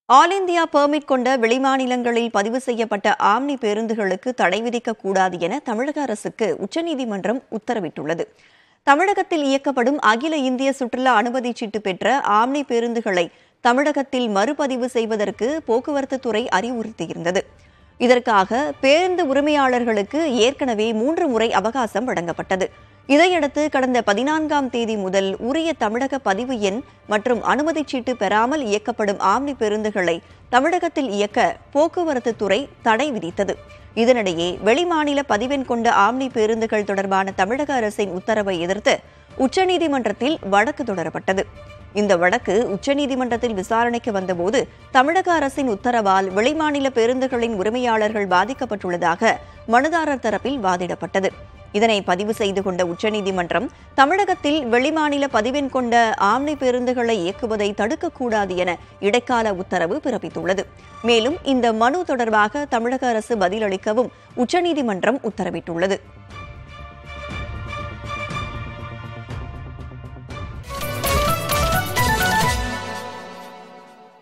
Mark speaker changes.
Speaker 1: all India permit கொண்ட வெளிமாநிலங்களில் பதிவு செய்யப்பட்ட ஆம்னி பேருந்துகளுக்கு தடை விதிக்கக்கூடாது என தமிழக அரசுக்கு உச்சநீதிமன்றம் உத்தரவிட்டுள்ளது தமிழகத்தில் இயக்கப்படும் அகில இந்திய சுற்றுலா அனுமதி சீட்டு பெற்ற ஆம்னி பேருந்துகளை தமிழகத்தில் மறுபதிவு செய்வதற்கு போக்குவரத்து துறை அறிவுறுத்தியிருந்தது இதற்காக பேருந்து உரிமையாளர்களுக்கு ஏற்கனவே மூன்று முறை அவகாசம் வழங்கப்பட்டது இதையடுத்து கடந்த பதினான்காம் தேதி முதல் உரிய தமிழக பதிவு எண் மற்றும் அனுமதிச் சீட்டு பெறாமல் இயக்கப்படும் ஆம்னி பேருந்துகளை தமிழகத்தில் இயக்க போக்குவரத்து துறை தடை விதித்தது இதனிடையே வெளிமாநில பதிவெண் கொண்ட ஆம்னி பேருந்துகள் தொடர்பான தமிழக அரசின் உத்தரவை எதிர்த்து உச்சநீதிமன்றத்தில் வழக்கு தொடரப்பட்டது இந்த வழக்கு உச்சநீதிமன்றத்தில் விசாரணைக்கு வந்தபோது தமிழக அரசின் உத்தரவால் வெளிமாநில பேருந்துகளின் உரிமையாளர்கள் பாதிக்கப்பட்டுள்ளதாக மனுதாரர் தரப்பில் வாதிடப்பட்டது இதனை பதிவு செய்து கொண்ட உச்சநீதிமன்றம் தமிழகத்தில் வெளிமாநில பதிவெண் கொண்ட ஆம்னி பேருந்துகளை இயக்குவதை தடுக்கக்கூடாது என இடைக்கால உத்தரவு பிறப்பித்துள்ளது மேலும் இந்த மனு தொடர்பாக தமிழக அரசு பதிலளிக்கவும் உச்சநீதிமன்றம் உத்தரவிட்டுள்ளது